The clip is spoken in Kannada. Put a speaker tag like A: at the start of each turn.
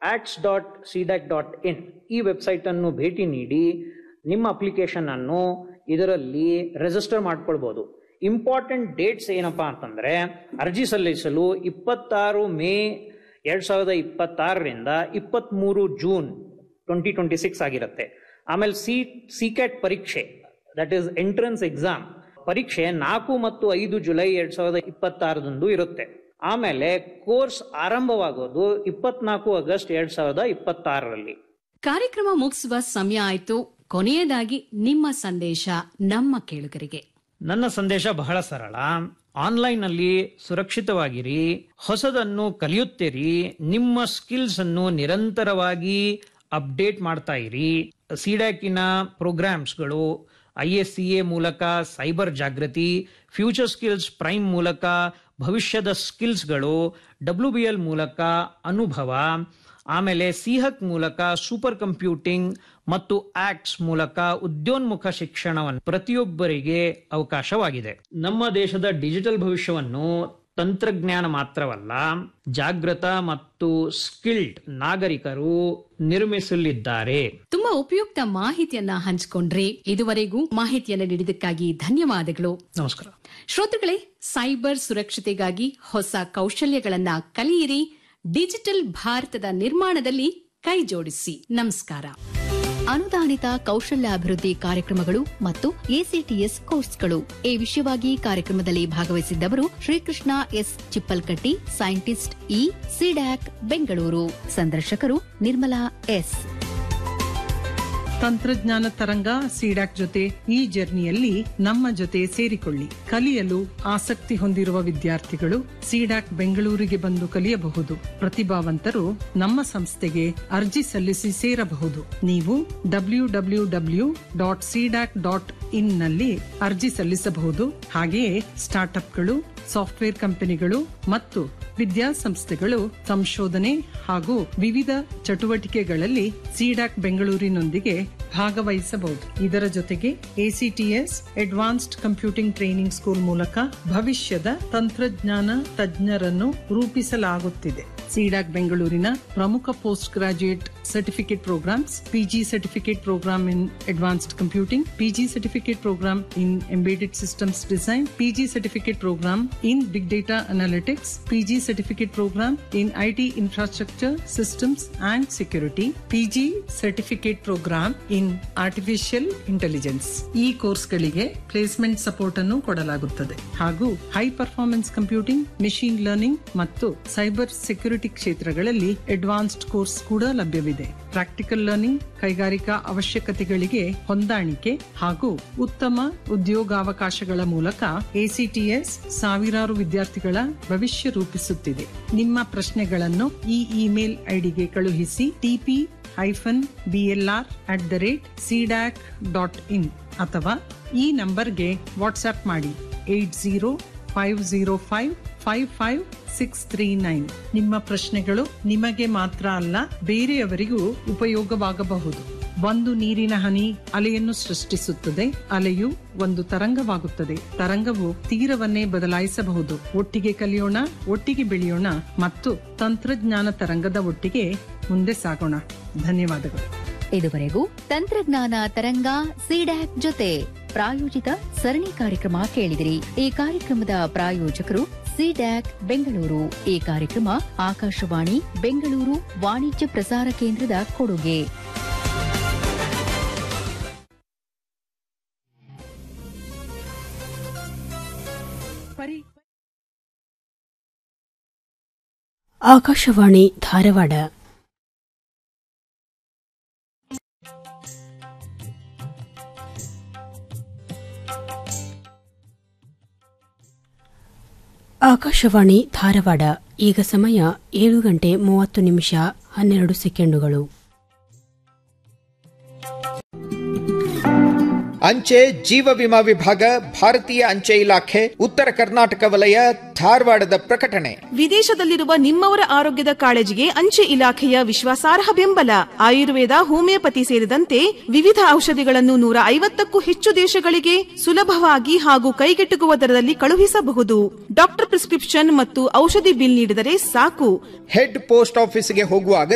A: hats dot CDAC dot in ಈ ವೆಬ್ಸೈಟನ್ನು ಭೇಟಿ ನೀಡಿ ನಿಮ್ಮ ಅಪ್ಲಿಕೇಶನ್ ಅನ್ನು ಇದರಲ್ಲಿ ರಿಜಿಸ್ಟರ್ ಮಾಡ್ಕೊಳ್ಬೋದು ಇಂಪಾರ್ಟೆಂಟ್ ಡೇಟ್ಸ್ ಏನಪ್ಪಾ ಅಂತಂದ್ರೆ ಅರ್ಜಿ ಸಲ್ಲಿಸಲು ಇಪ್ಪತ್ತಾರು ಮೇ ಎರಡ್ ಸಾವಿರದ ಇಪ್ಪತ್ತಾರರಿಂದ ಇಪ್ಪತ್ತ್ಮೂರು ಜೂನ್ ಟ್ವೆಂಟಿ ಟ್ವೆಂಟಿ ಸಿಕ್ಸ್ ಆಗಿರುತ್ತೆ ಆಮೇಲೆ ಸಿ ಸಿಕ್ಯಾಟ್ ಪರೀಕ್ಷೆ ದಟ್ ಈಸ್ ಎಂಟ್ರೆನ್ಸ್ ಎಕ್ಸಾಮ್ ಪರೀಕ್ಷೆ ನಾಲ್ಕು ಮತ್ತು ಐದು ಜುಲೈ ಎರಡ್ ಸಾವಿರದ ಇಪ್ಪತ್ತಾರದಂದು ಇರುತ್ತೆ ಆಮೇಲೆ ಕೋರ್ಸ್ ಆರಂಭವಾಗೋದು ಇಪ್ಪತ್ನಾಲ್ಕು ಆಗಸ್ಟ್ ಎರಡ್ ಸಾವಿರದ ಇಪ್ಪತ್ತಾರರಲ್ಲಿ
B: ಕಾರ್ಯಕ್ರಮ ಮುಗಿಸುವ ಸಮಯ ಆಯ್ತು ಕೊನೆಯದಾಗಿ ನಿಮ್ಮ ಸಂದೇಶ ನಮ್ಮ ಕೇಳುಗರಿಗೆ
A: ನನ್ನ ಸಂದೇಶ ಬಹಳ ಸರಳ ಆನ್ಲೈನ್ ಅಲ್ಲಿ ಸುರಕ್ಷಿತವಾಗಿರಿ ಹೊಸದನ್ನು ಕಲಿಯುತ್ತೀರಿ ನಿಮ್ಮ ಸ್ಕಿಲ್ಸ್ ಅನ್ನು ನಿರಂತರವಾಗಿ ಅಪ್ಡೇಟ್ ಮಾಡ್ತಾ ಇರಿ ಸಿಡ್ಯಾಕಿನ ಪ್ರೋಗ್ರಾಮ್ಸ್ಗಳು ಐ ಎಸ್ ಸಿ ಎ ಮೂಲಕ ಸೈಬರ್ ಜಾಗೃತಿ ಫ್ಯೂಚರ್ ಸ್ಕಿಲ್ಸ್ ಪ್ರೈಮ್ ಮೂಲಕ ಭವಿಷ್ಯದ ಸ್ಕಿಲ್ಸ್ಗಳು ಡಬ್ಲ್ಯೂ ಬಿ ಎಲ್ ಮೂಲಕ ಅನುಭವ ಆಮೇಲೆ ಸಿಹಕ್ ಮೂಲಕ ಸೂಪರ್ ಕಂಪ್ಯೂಟಿಂಗ್ ಮತ್ತು ಆಕ್ಟ್ಸ್ ಮೂಲಕ ಉದ್ಯೋನ್ಮುಖ ಶಿಕ್ಷಣವನ್ನು ಪ್ರತಿಯೊಬ್ಬರಿಗೆ ಅವಕಾಶವಾಗಿದೆ ನಮ್ಮ ದೇಶದ ಡಿಜಿಟಲ್ ಭವಿಷ್ಯವನ್ನು ತಂತ್ರಜ್ಞಾನ ಮಾತ್ರವಲ್ಲ ಜಾಗೃತ ಮತ್ತು ಸ್ಕಿಲ್ಡ್ ನಾಗರಿಕರು ನಿರ್ಮಿಸಲಿದ್ದಾರೆ
B: ತುಂಬಾ ಉಪಯುಕ್ತ ಮಾಹಿತಿಯನ್ನ ಹಂಚಿಕೊಂಡ್ರಿ ಇದುವರೆಗೂ ಮಾಹಿತಿಯನ್ನ ನೀಡಿದ್ದಕ್ಕಾಗಿ ಧನ್ಯವಾದಗಳು
A: ನಮಸ್ಕಾರ
B: ಶ್ರೋತೃಗಳೇ ಸೈಬರ್ ಸುರಕ್ಷತೆಗಾಗಿ ಹೊಸ ಕೌಶಲ್ಯಗಳನ್ನ ಕಲಿಯಿರಿ ಡಿಜಿಟಲ್ ಭಾರತದ ನಿರ್ಮಾಣದಲ್ಲಿ ಕೈ ಜೋಡಿಸಿ ನಮಸ್ಕಾರ
C: ಅನುದಾನಿತ ಕೌಶಲ್ಯಾಭಿವೃದ್ಧಿ ಕಾರ್ಯಕ್ರಮಗಳು ಮತ್ತು ಎಸಿಟಿಎಸ್ ಕೋರ್ಸ್ಗಳು ಈ ವಿಷಯವಾಗಿ ಕಾರ್ಯಕ್ರಮದಲ್ಲಿ ಭಾಗವಹಿಸಿದ್ದವರು Shrikrishna S Chippalkatti scientist E CDAC Bengaluru ಸಂದರ್ಶಕರು ನಿರ್ಮಲಾ ಎಸ್
D: ತಂತ್ರಜ್ಞಾನ ತರಂಗ ಸಿಡಾಕ್ ಜೊತೆ ಈ ಜರ್ನಿಯಲ್ಲಿ ನಮ್ಮ ಜೊತೆ ಸೇರಿಕೊಳ್ಳಿ ಕಲಿಯಲು ಆಸಕ್ತಿ ಹೊಂದಿರುವ ವಿದ್ಯಾರ್ಥಿಗಳು ಸಿಡಾಕ್ ಬೆಂಗಳೂರಿಗೆ ಬಂದು ಕಲಿಯಬಹುದು ಪ್ರತಿಭಾವಂತರು ನಮ್ಮ ಸಂಸ್ಥೆಗೆ ಅರ್ಜಿ ಸಲ್ಲಿಸಿ ಸೇರಬಹುದು ನೀವು W W W dot CDAC dot in ನಲ್ಲಿ ಅರ್ಜಿ ಸಲ್ಲಿಸಬಹುದು ಹಾಗೆಯೇ ಸ್ಟಾರ್ಟ್ಅಪ್ಗಳು ಸಾಫ್ಟ್ವೇರ್ ಕಂಪನಿಗಳು ಮತ್ತು ವಿದ್ಯಾಸಂಸ್ಥೆಗಳು ಸಂಶೋಧನೆ ಹಾಗೂ ವಿವಿಧ ಚಟುವಟಿಕೆಗಳಲ್ಲಿ ಸಿಡಾಕ್ ಬೆಂಗಳೂರಿನೊಂದಿಗೆ ಭಾಗವಹಿಸಬಹುದು ಇದರ ಜೊತೆಗೆ ACTS advanced computing training school ಮೂಲಕ ಭವಿಷ್ಯದ ತಂತ್ರಜ್ಞಾನ ತಜ್ಞರನ್ನು ರೂಪಿಸಲಾಗುತ್ತಿದೆ ಸಿಡಾಕ್ ಬೆಂಗಳೂರಿನ ಪ್ರಮುಖ post graduate certificate programmes PG certificate programme in advanced computing PG certificate programme in embedded systems design PG certificate programme in big data analytics PG certificate programme in IT infrastructure systems and security PG certificate programme in artificial intelligence ಈ ಕೋರ್ಸ್ಗಳಿಗೆ ಪ್ಲೇಸ್ಮೆಂಟ್ ಸಪೋರ್ಟ್ ಅನ್ನು ಕೊಡಲಾಗುತ್ತದೆ ಹಾಗೂ high performance computing machine learning ಮತ್ತು ಸೈಬರ್ ಸೆಕ್ಯೂರಿಟಿ ಕ್ಷೇತ್ರಗಳಲ್ಲಿ ಅಡ್ವಾನ್ಸ್ಡ್ ಕೋರ್ಸ್ ಕೂಡ ಲಭ್ಯವಿದೆ ಪ್ರಾಕ್ಟಿಕಲ್ ಲರ್ನಿಂಗ್ ಕೈಗಾರಿಕಾ ಅವಶ್ಯಕತೆಗಳಿಗೆ ಹೊಂದಾಣಿಕೆ ಹಾಗೂ ಉತ್ತಮ ಉದ್ಯೋಗಾವಕಾಶಗಳ ಮೂಲಕ ಎಸಿಟಿಎಸ್ ಸಾವಿರಾರು ವಿದ್ಯಾರ್ಥಿಗಳ ಭವಿಷ್ಯ ರೂಪಿಸುತ್ತಿದೆ ನಿಮ್ಮ ಪ್ರಶ್ನೆಗಳನ್ನು ಈ ಇಮೇಲ್ ಐಡಿಗೆ ಕಳುಹಿಸಿ TP hyphen BLR at the rate CDAC dot in ಅಥವಾ ಈ ನಂಬರ್ಗೆ ವಾಟ್ಸ್ಆಪ್ ಮಾಡಿ eight zero five zero five five five six three nine ನಿಮ್ಮ ಪ್ರಶ್ನೆಗಳು ನಿಮಗೆ ಮಾತ್ರ ಅಲ್ಲ ಬೇರೆಯವರಿಗೂ ಉಪಯೋಗವಾಗಬಹುದು ಒಂದು ನೀರಿನ ಹನಿ ಅಲೆಯನ್ನು ಸೃಷ್ಟಿಸುತ್ತದೆ ಅಲೆಯು ಒಂದು ತರಂಗವಾಗುತ್ತದೆ ತರಂಗವು ತೀರವನ್ನೇ ಬದಲಾಯಿಸಬಹುದು ಒಟ್ಟಿಗೆ ಕಲಿಯೋಣ ಒಟ್ಟಿಗೆ ಬೆಳೆಯೋಣ ಮತ್ತು ತಂತ್ರಜ್ಞಾನ ತರಂಗದ ಒಟ್ಟಿಗೆ ಮುಂದೆ ಸಾಗೋಣ ಧನ್ಯವಾದಗಳು
C: ಇದುವರೆಗೂ ತಂತ್ರಜ್ಞಾನ ತರಂಗ ಸಿಡ್ಯಾಕ್ ಜೊತೆ ಪ್ರಾಯೋಜಿತ ಸರಣಿ ಕಾರ್ಯಕ್ರಮ ಕೇಳಿದಿರಿ ಈ ಕಾರ್ಯಕ್ರಮದ ಪ್ರಾಯೋಜಕರು ಸಿಡ್ಯಾಕ್ ಬೆಂಗಳೂರು ಈ ಕಾರ್ಯಕ್ರಮ ಆಕಾಶವಾಣಿ ಬೆಂಗಳೂರು ವಾಣಿಜ್ಯ ಪ್ರಸಾರ ಕೇಂದ್ರದ ಕೊಡುಗೆ
E: ಆಕಾಶವಾಣಿ ಧಾರವಾಡ ಆಕಾಶವಾಣಿ ಧಾರವಾಡ ಈಗ ಸಮಯ ಏಳು ಗಂಟೆ ಮೂವತ್ತು ನಿಮಿಷ ಹನ್ನೆರಡು ಸೆಕೆಂಡುಗಳು
F: ಅಂಚೆ ಜೀವ ವಿಮಾ ವಿಭಾಗ ಭಾರತೀಯ ಅಂಚೆ ಇಲಾಖೆ ಉತ್ತರ ಕರ್ನಾಟಕ ವಲಯ ಧಾರವಾಡದ ಪ್ರಕಟಣೆ
G: ವಿದೇಶದಲ್ಲಿರುವ ನಿಮ್ಮವರ ಆರೋಗ್ಯದ ಕಾಳಜಿಗೆ ಅಂಚೆ ಇಲಾಖೆಯ ವಿಶ್ವಾಸಾರ್ಹ ಬೆಂಬಲ ಆಯುರ್ವೇದ ಹೋಮಿಯೋಪತಿ ಸೇರಿದಂತೆ ವಿವಿಧ ಔಷಧಿಗಳನ್ನು ನೂರ ಐವತ್ತಕ್ಕೂ ಹೆಚ್ಚು ದೇಶಗಳಿಗೆ ಸುಲಭವಾಗಿ ಹಾಗೂ ಕೈಗೆಟುಕುವ ದರದಲ್ಲಿ ಕಳುಹಿಸಬಹುದು ಡಾಕ್ಟರ್ ಪ್ರಿಸ್ಕ್ರಿಪ್ಷನ್ ಮತ್ತು ಔಷಧಿ ಬಿಲ್ ನೀಡಿದರೆ ಸಾಕು
F: ಹೆಡ್ ಪೋಸ್ಟ್ ಆಫೀಸ್ಗೆ ಹೋಗುವ